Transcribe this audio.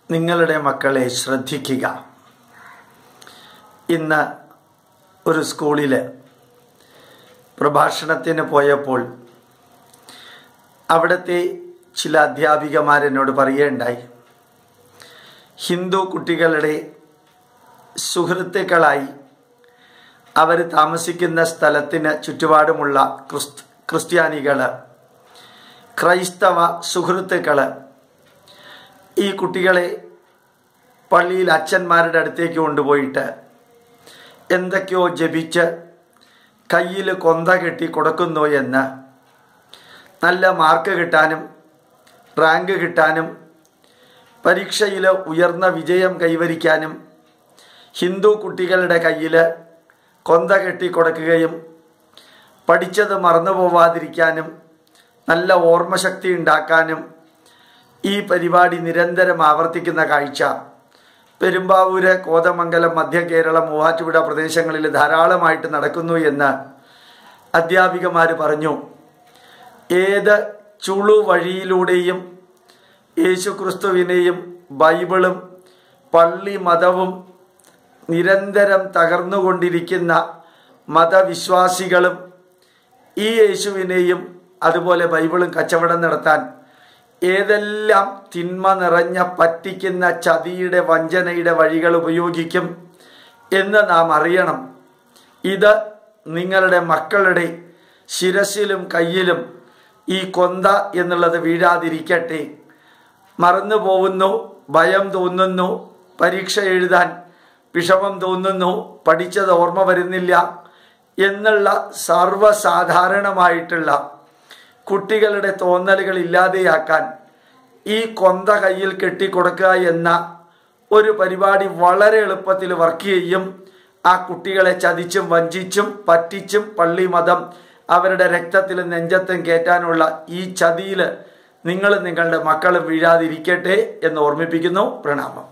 നിങ്ങളുടെ മക്കളെ ശ്രദ്ധിക്കുക ഇന്ന് ഒരു സ്കൂളിൽ പ്രഭാഷണത്തിന് പോയപ്പോൾ അവിടുത്തെ ചില അധ്യാപികമാരെന്നോട് പറയുകയുണ്ടായി ഹിന്ദു കുട്ടികളുടെ സുഹൃത്തുക്കളായി അവർ താമസിക്കുന്ന സ്ഥലത്തിന് ചുറ്റുപാടുമുള്ള ക്രിസ്ത് ക്രിസ്ത്യാനികൾ ക്രൈസ്തവ സുഹൃത്തുക്കൾ ഈ കുട്ടികളെ പള്ളിയിൽ അച്ഛന്മാരുടെ അടുത്തേക്ക് കൊണ്ടുപോയിട്ട് എന്തൊക്കെയോ ജപിച്ച് കയ്യിൽ കൊന്ത കെട്ടി കൊടുക്കുന്നു എന്ന് നല്ല മാർക്ക് കിട്ടാനും റാങ്ക് കിട്ടാനും പരീക്ഷയിൽ ഉയർന്ന വിജയം കൈവരിക്കാനും ഹിന്ദു കുട്ടികളുടെ കയ്യിൽ കൊന്ത കെട്ടി കൊടുക്കുകയും പഠിച്ചത് മറന്നു പോവാതിരിക്കാനും നല്ല ഓർമ്മശക്തി ഉണ്ടാക്കാനും ഈ പരിപാടി നിരന്തരം ആവർത്തിക്കുന്ന കാഴ്ച പെരുമ്പാവൂര് കോതമംഗലം മധ്യ കേരളം മൂവാറ്റുപുഴ പ്രദേശങ്ങളിൽ ധാരാളമായിട്ട് നടക്കുന്നു എന്ന് അധ്യാപികമാർ പറഞ്ഞു ഏത് ചുളു വഴിയിലൂടെയും യേശുക്രിസ്തുവിനെയും ബൈബിളും പള്ളി മതവും നിരന്തരം തകർന്നുകൊണ്ടിരിക്കുന്ന മതവിശ്വാസികളും ഈ യേശുവിനെയും അതുപോലെ ബൈബിളും കച്ചവടം നടത്താൻ ഏതെല്ലാം തിന്മ നിറഞ്ഞ പറ്റിക്കുന്ന ചതിയുടെ വഞ്ചനയുടെ വഴികൾ ഉപയോഗിക്കും എന്ന് നാം അറിയണം ഇത് നിങ്ങളുടെ മക്കളുടെ ശിരസിലും കയ്യിലും ഈ കൊന്ത എന്നുള്ളത് വീഴാതിരിക്കട്ടെ മറന്നു പോകുന്നു ഭയം തോന്നുന്നു പരീക്ഷ എഴുതാൻ വിഷമം തോന്നുന്നു പഠിച്ചത് ഓർമ്മ വരുന്നില്ല എന്നുള്ള സർവ്വസാധാരണമായിട്ടുള്ള കുട്ടികളുടെ തോന്നലുകൾ ഇല്ലാതെയാക്കാൻ ഈ കൊന്ത കയ്യിൽ കെട്ടിക്കൊടുക്കുക എന്ന ഒരു പരിപാടി വളരെ എളുപ്പത്തിൽ വർക്ക് ചെയ്യും ആ കുട്ടികളെ ചതിച്ചും വഞ്ചിച്ചും പറ്റിച്ചും പള്ളി മതം അവരുടെ രക്തത്തിലും നെഞ്ചത്തും കയറ്റാനുള്ള ഈ ചതിയിൽ നിങ്ങൾ നിങ്ങളുടെ മക്കളും വീഴാതിരിക്കട്ടെ എന്ന് ഓർമ്മിപ്പിക്കുന്നു പ്രണാമം